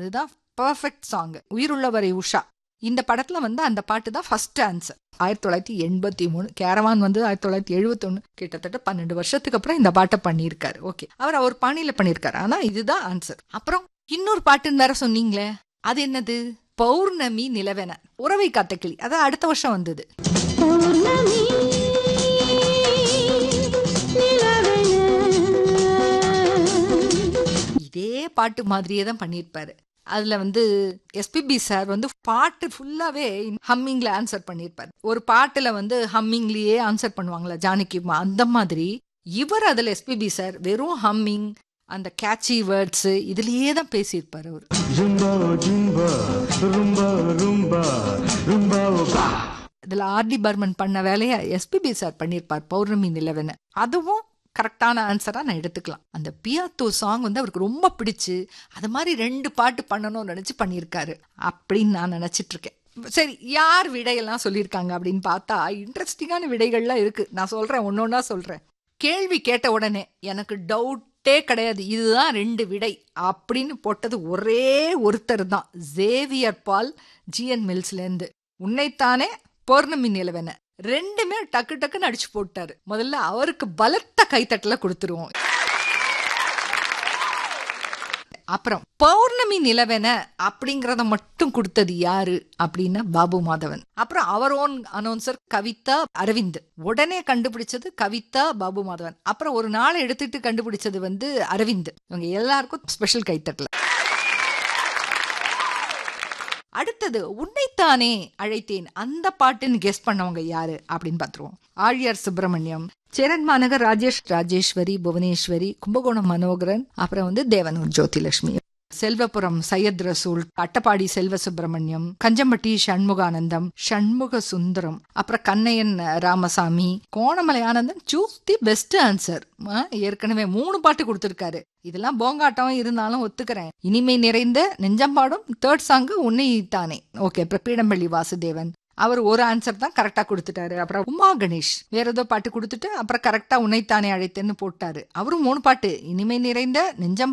அதுதான் perfect song உயிருள்ளவரை Usha இந்த படத்துல வந்து அந்த பாட்டு தான் ஃபர்ஸ்ட் ஆன்சர் ஆயிரத்தி தொள்ளாயிரத்தி எண்பத்தி மூணு கேரவான் வந்து ஆயிரத்தி தொள்ளாயிரத்தி எழுபத்தொன்னு கிட்டத்தட்ட பன்னெண்டு வருஷத்துக்கு அப்புறம் இந்த பாட்டை பண்ணியிருக்காரு ஓகே அவர் அவர் பாணியில பண்ணியிருக்காரு ஆனா இதுதான் ஆன்சர் அப்புறம் இன்னொரு பாட்டுன்னு வேற சொன்னீங்களே அது என்னது பௌர்ணமி நிலவென உறவை காத்த கிளி அதான் அடுத்த வருஷம் வந்தது பௌர்ணமி நிலவென இதே பாட்டு மாதிரியே தான் பண்ணியிருப்பாரு அதுல வந்து எஸ்பிபி சார் வந்து பாட்டு ஃபுல்லாவே ஹம்மிங்ல ஆன்சர் பண்ணியிருப்பாரு ஒரு பாட்டுல வந்து ஹம்மிங்லயே ஆன்சர் பண்ணுவாங்களா ஜானகி அம்மா அந்த மாதிரி இவர் அதுல எஸ்பிபி சார் வெறும் ஹம்மிங் அந்த கேட்சி வேர்ட்ஸ் இதுலயே தான் பேசியிருப்பாரு அவர் Zumba, Zumba, Rumba, Rumba, Rumba, Ba. இதுல ஆர்டி பர்மன் பண்ண வேலையை எஸ்பிபி சார் பண்ணியிருப்பார் பௌர்ணமி நிலவென அதுவும் கரெக்டான ஆன்சரா நான் எடுத்துக்கலாம் அந்த பியாத்தோ சாங் வந்து அவருக்கு ரொம்ப பிடிச்சு அது மாதிரி ரெண்டு பாட்டு பண்ணணும்னு நினைச்சு பண்ணியிருக்காரு அப்படின்னு நான் நினைச்சிட்டு இருக்கேன் சரி யார் விடையெல்லாம் சொல்லியிருக்காங்க அப்படின்னு பார்த்தா இன்ட்ரெஸ்டிங்கான விடைகள்லாம் இருக்கு நான் சொல்றேன் ஒன்னொன்னா சொல்றேன் கேள்வி கேட்ட உடனே எனக்கு டவுட்டே கிடையாது இதுதான் ரெண்டு விடை அப்படின்னு போட்டது ஒரே ஒருத்தர் தான் ஜேவியர் பால் ஜிஎன் மில்ஸ்லேருந்து உன்னைத்தானே பௌர்ணமி நிலவென ரெண்டுமே டக்கு டக்குன்னு அடிச்சு போட்டாரு முதல்ல அவருக்கு பலத்த கைத்தட்டல கொடுத்துருவோம் அப்புறம் பௌர்ணமி நிலவென அப்படிங்கறத மட்டும் கொடுத்தது யாரு அப்படின்னா பாபு மாதவன் அப்புறம் அவர் ஓன் அனௌன்சர் கவிதா அரவிந்த் உடனே கண்டுபிடிச்சது கவிதா பாபு மாதவன் அப்புறம் ஒரு நாளை எடுத்துட்டு கண்டுபிடிச்சது வந்து அரவிந்த் இவங்க எல்லாருக்கும் ஸ்பெஷல் கைத்தட்டல அடுத்தது உன்னைத்தானே அழைத்தேன் அந்த பாட்டுன்னு கெஸ் பண்ணவங்க யாரு அப்படின்னு பார்த்துருவோம் ஆழியார் சுப்பிரமணியம் சேரன் மாநகர் ராஜேஷ் ராஜேஸ்வரி புவனேஸ்வரி கும்பகோணம் மனோகரன் அப்புறம் வந்து தேவனூர் ஜோதிலட்சுமி செல்வபுரம் சையத் ரசூல் அட்டப்பாடி செல்வ சுப்பிரமணியம் கஞ்சம்பட்டி சண்முகானந்தம் சண்முக சுந்தரம் அப்புறம் Kannaiyan Ramasamy Konamalai Anandan choose the best answer ஏற்கனவே மூணு பாட்டு கொடுத்திருக்காரு இதெல்லாம் போங்காட்டம் இருந்தாலும் ஒத்துக்கிறேன் இனிமை நிறைந்த நெஞ்சம்பாடும் தேர்ட் சாங்கு உன்னை தானே ஓகே அப்புறம் பீடம்பள்ளி வாசுதேவன் அவர் ஒரு ஆன்சர் தான் கரெக்டா கொடுத்துட்டாரு அப்புறம் உமா கணேஷ் வேற ஏதோ பாட்டு கொடுத்துட்டு அப்புறம் கரெக்டா உன்னைத்தானே அழைத்தேன்னு போட்டாரு அவரும் மூணு பாட்டு இனிமை நிறைந்த நெஞ்சம்